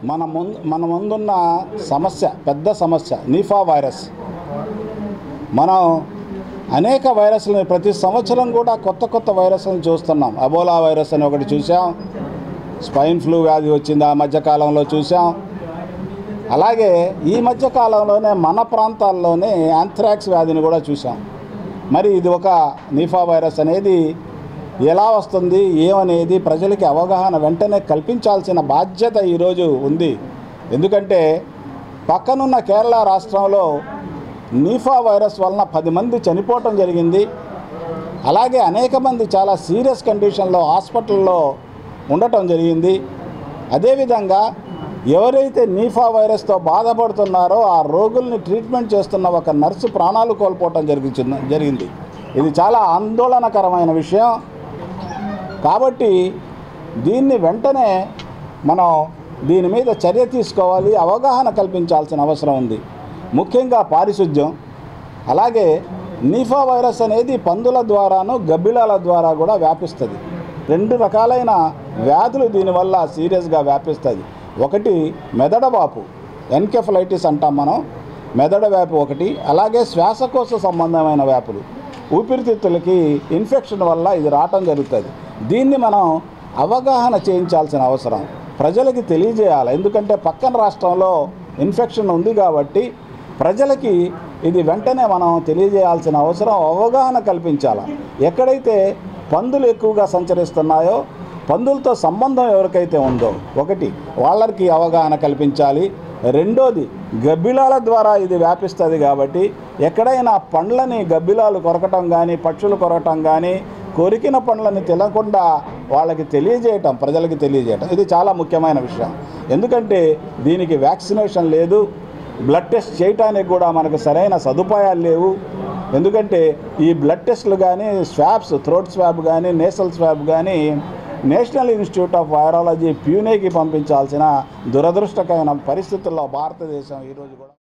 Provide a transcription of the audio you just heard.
మన ముందు మన ముందున్న సమస్య పెద్ద సమస్య నీఫా వైరస్ మనం అనేక వైరస్లను ప్రతి సంవత్సరం కూడా కొత్త కొత్త వైరస్లను చూస్తున్నాం అబోలా వైరస్ అని ఒకటి చూసాం స్పైన్ ఫ్లూ వ్యాధి వచ్చింది ఆ మధ్యకాలంలో చూసాం అలాగే ఈ మధ్యకాలంలోనే మన ప్రాంతాల్లోనే యాంథ్రాక్స్ వ్యాధిని కూడా చూసాం మరి ఇది ఒక నీఫా వైరస్ అనేది ఎలా వస్తుంది ఏమనేది ప్రజలకి అవగాహన వెంటనే కల్పించాల్సిన బాధ్యత ఈరోజు ఉంది ఎందుకంటే పక్కనున్న కేరళ రాష్ట్రంలో నీఫా వైరస్ వలన పది మంది చనిపోవటం జరిగింది అలాగే అనేక మంది చాలా సీరియస్ కండిషన్లో హాస్పిటల్లో ఉండటం జరిగింది అదేవిధంగా ఎవరైతే నీఫా వైరస్తో బాధపడుతున్నారో ఆ రోగుల్ని ట్రీట్మెంట్ చేస్తున్న ఒక నర్సు ప్రాణాలు కోల్పోవటం జరిగింది జరిగింది ఇది చాలా ఆందోళనకరమైన విషయం కాబట్టి దీన్ని వెంటనే మనం దీని మీద చర్య తీసుకోవాలి అవగాహన కల్పించాల్సిన అవసరం ఉంది ముఖ్యంగా పారిశుద్ధ్యం అలాగే నీఫా వైరస్ అనేది పందుల ద్వారాను గబ్బిలాల ద్వారా కూడా వ్యాపిస్తుంది రెండు రకాలైన వ్యాధులు దీనివల్ల సీరియస్గా వ్యాపిస్తుంది ఒకటి మెదడవాపు ఎన్కెఫలైటిస్ అంటాం మనం మెదడ వ్యాపు ఒకటి అలాగే శ్వాసకోశ సంబంధమైన వ్యాపులు ఊపిరితిత్తులకి ఇన్ఫెక్షన్ వల్ల ఇది రావటం జరుగుతుంది దీన్ని మనం అవగాహన చేయించాల్సిన అవసరం ప్రజలకి తెలియజేయాలి ఎందుకంటే పక్కన రాష్ట్రంలో ఇన్ఫెక్షన్ ఉంది కాబట్టి ప్రజలకి ఇది వెంటనే మనం తెలియజేయాల్సిన అవసరం అవగాహన కల్పించాలి ఎక్కడైతే పందులు ఎక్కువగా సంచరిస్తున్నాయో పందులతో సంబంధం ఎవరికైతే ఉందో ఒకటి వాళ్ళకి అవగాహన కల్పించాలి రెండోది గబ్బిలాల ద్వారా ఇది వ్యాపిస్తుంది కాబట్టి ఎక్కడైనా పండ్లని గబ్బిలాలు కొరకటం కానీ పక్షులు కొరకటం కానీ కొరికిన పండ్లని తినకుండా వాళ్ళకి తెలియజేయటం ప్రజలకి తెలియజేయటం ఇది చాలా ముఖ్యమైన విషయం ఎందుకంటే దీనికి వ్యాక్సినేషన్ లేదు బ్లడ్ టెస్ట్ చేయటానికి కూడా మనకు సరైన సదుపాయాలు లేవు ఎందుకంటే ఈ బ్లడ్ టెస్ట్లు కానీ స్వాబ్స్ థ్రోట్ స్వాబ్ కానీ నేసల్ స్వాబ్ కానీ నేషనల్ ఇన్స్టిట్యూట్ ఆఫ్ వైరాలజీ ప్యూనేకి పంపించాల్సిన దురదృష్టకరమైన పరిస్థితుల్లో భారతదేశం ఈరోజు కూడా